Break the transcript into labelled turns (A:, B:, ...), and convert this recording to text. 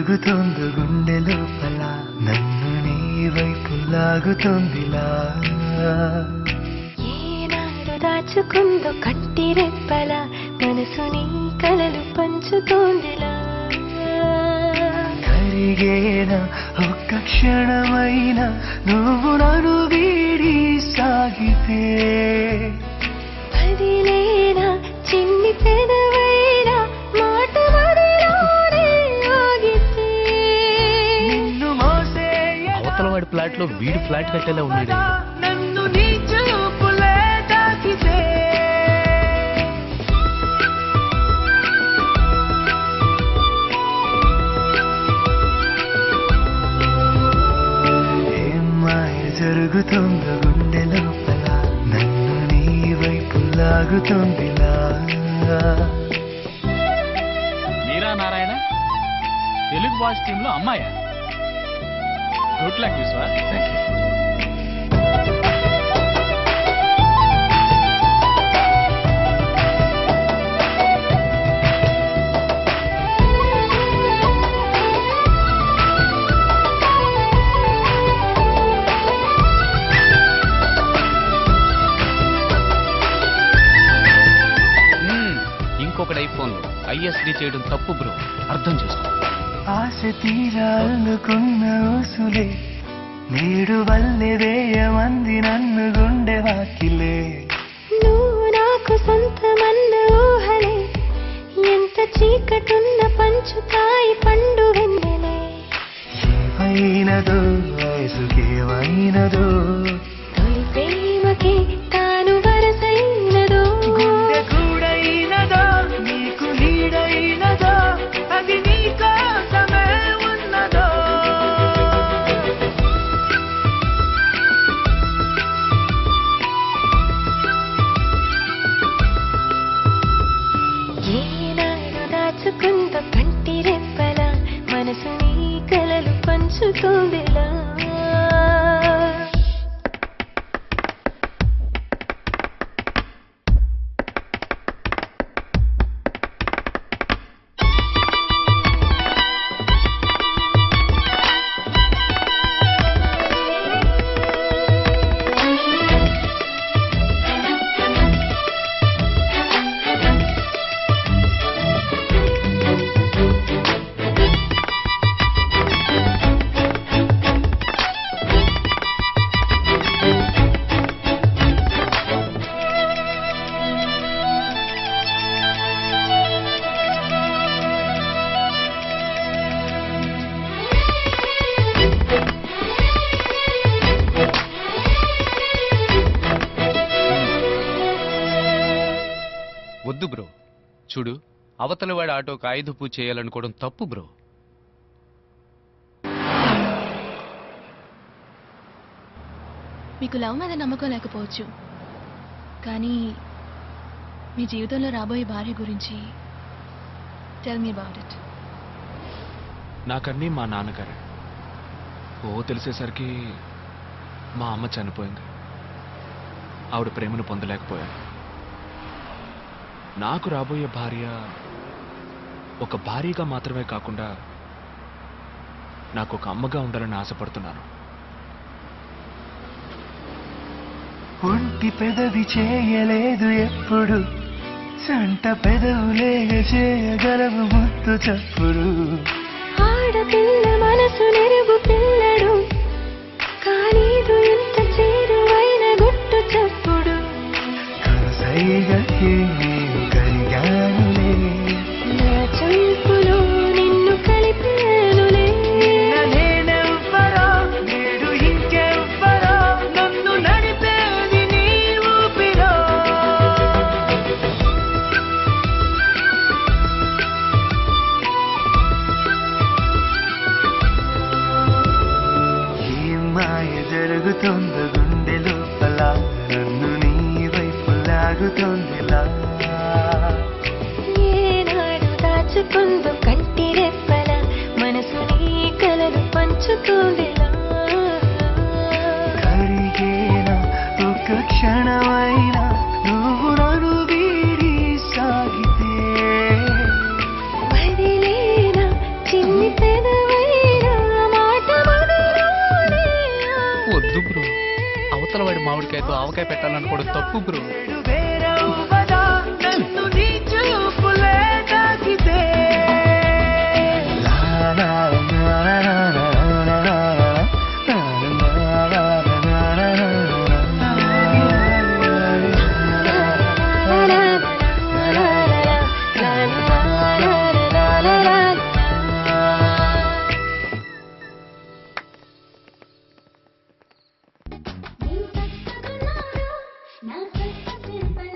A: జరుగుతుందో గుండె లోపల నన్ను నీ వైపు లాగుతోందిలా
B: ఏనాడు దాచుకుందో కట్టి రెప్పల మనసుని కలలు పంచుతోందిలా
A: కరిగేన ఒక్క క్షణమైన నువ్వు నన్ను వీడి సాగితే
B: పదిలేనా చిన్ని పెదవైనా మాట మదిలోనే ఆగితే
A: నిన్ను మోసే
C: అవతల వాడి ఫ్లాట్ లో వీడి ఫ్లాట్ కట్టేలా ఉన్నాడు
A: నన్ను నీ చూపులే తాకితే ఏం మాయ జరుగుతుందో గుండె లోపల నన్ను నీ వైపు లాగుతుందిలా
D: మీరా నారాయణ తెలుగు బాయ్స్ టీంలో అమ్మాయా గుడ్ లక్ విశ్వ
C: ఇంకొకటి ఐఫోన్ లో ఐఎస్డి చేయడం తప్పు బ్రో అర్థం చేసుకో
A: ఆశ తీరాలనుకున్న ఊసులే నేడు వల్లే వేయమంది నన్ను గుండె వాకిలే
B: నువ్వు నాకు సొంతమన్న ఊహలే ఎంత చీకటున్న పంచుతాయి పండు వెన్నెలే
A: ఏమైనదో వయసుకేమైనదో
B: తొలి ప్రేమకి తాను వరసైనదో
A: గుండె కూడైనదో నీకు నీడైనదో అది నీ కోసమే ఉన్నదో
B: ఏనాడు దాచుకుందో కంటి రెప్పల మనసు నీ కలలు పంచుతోందిలా
C: వద్దు బ్రో చూడు అవతల వాడి ఆటోకి ఆయుధ పూజ చేయాలనుకోవడం తప్పు బ్రో
E: మీకు లవ్ మీద నమ్మకం లేకపోవచ్చు కానీ మీ జీవితంలో రాబోయే భార్య గురించి టెల్ మీ అబౌట్ ఇట్
F: నాకన్నీ మా నాన్నగారే ఓ తెలిసేసరికి మా అమ్మ చనిపోయింది ఆవిడ ప్రేమను పొందలేకపోయాను నాకు రాబోయే భార్య ఒక భార్యగా మాత్రమే కాకుండా నాకు ఒక అమ్మగా ఉండాలని ఆశపడుతున్నాను
A: ఒంటి పెదవి చేయలేదు ఎప్పుడు సంట పెదవులేగ చేయగలవు ముద్దు చప్పుడు
B: ఆడపిల్ల మనసు నెరుగు పిల్లడు కానీదు ఎంత చేరువైన గుట్టు చప్పుడు
A: కనసైగకే నేను కరిగానులే
B: నా చూపులో నిన్ను కలిపానులే
A: నిన్న నేనెవ్వరో నేడు ఇంకెవ్వరో నన్ను నడిపేది నీ ఊపిరో ఏం మాయ జరుగుతుందో గుండె లోపల నన్ను నీ వైపు లాగుతోందిలా
B: ఏనాడు దాచుకుందో కంటి రెప్పల మనసు నీ కలలు పంచుతోందిలా
A: కరిగేనా ఒక క్షణమైనా నువ్వు నన్ను వీడి సాగితే
B: వదిలేనా చిన్ని పెద
C: చేతితో ఆవకాయ పెట్టాలనుకోవడం తప్పు బ్రో
A: వేరు వేరవ్వదా నన్ను నీ చూపులే తాకితే లా లా లా లా లా లా లా
B: నా